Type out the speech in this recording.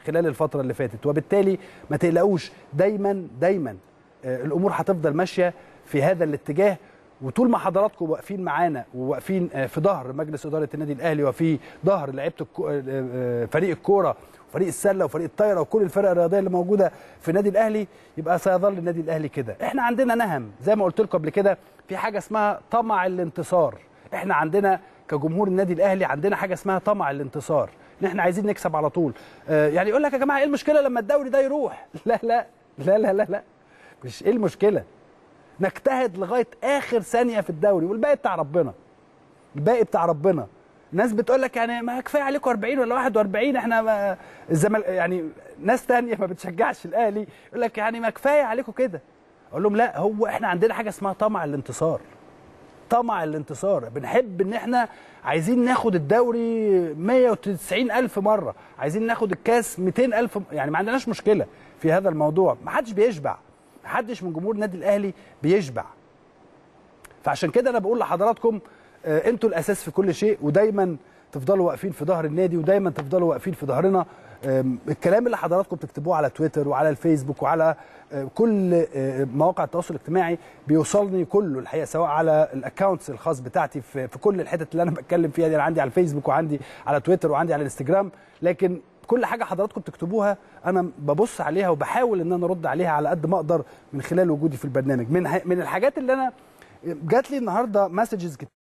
خلال الفتره اللي فاتت وبالتالي ما تقلقوش دايما دايما آه، الامور هتفضل ماشيه في هذا الاتجاه وطول ما حضراتكم واقفين معانا وواقفين آه، في ظهر مجلس اداره النادي الاهلي وفي ظهر لعيبه الكو- آه، آه، فريق الكوره وفريق السله وفريق الطايره وكل الفرق الرياضيه اللي موجوده في النادي الاهلي يبقى سيظل النادي الاهلي كده احنا عندنا نهم زي ما قلت لكم قبل كده في حاجه اسمها طمع الانتصار احنا عندنا كجمهور النادي الاهلي عندنا حاجه اسمها طمع الانتصار ان احنا عايزين نكسب على طول آه، يعني يقول لك يا جماعه ايه المشكله لما الدوري ده يروح لا لا لا لا لا, لا. مش ايه المشكله نجتهد لغايه اخر ثانيه في الدوري والباقي بتاع ربنا الباقي بتاع ربنا الناس بتقول لك يعني ما كفايه عليكم 40 ولا 41 احنا ما الزمل يعني ناس تانية ما بتشجعش الاهلي يقول لك يعني ما كفايه عليكم كده اقول لهم لا هو احنا عندنا حاجه اسمها طمع الانتصار طمع الانتصار بنحب ان احنا عايزين ناخد الدوري 190 الف مره عايزين ناخد الكاس 200 الف يعني ما عندناش مشكله في هذا الموضوع ما حدش بيشبع ما حدش من جمهور النادي الاهلي بيشبع فعشان كده انا بقول لحضراتكم آه، انتوا الاساس في كل شيء ودايما تفضلوا واقفين في ظهر النادي ودايما تفضلوا واقفين في ظهرنا آم، الكلام اللي حضراتكم بتكتبوه على تويتر وعلى الفيسبوك وعلى آه، كل آه، مواقع التواصل الاجتماعي بيوصلني كله الحقيقه سواء على الاكونتس الخاص بتاعتي في في كل الحتت اللي انا بتكلم فيها دي انا عندي على الفيسبوك وعندي على تويتر وعندي على الانستجرام لكن كل حاجه حضراتكم بتكتبوها انا ببص عليها وبحاول ان انا ارد عليها على قد ما اقدر من خلال وجودي في البرنامج من ح- من الحاجات اللي انا جات لي النهارده مسجز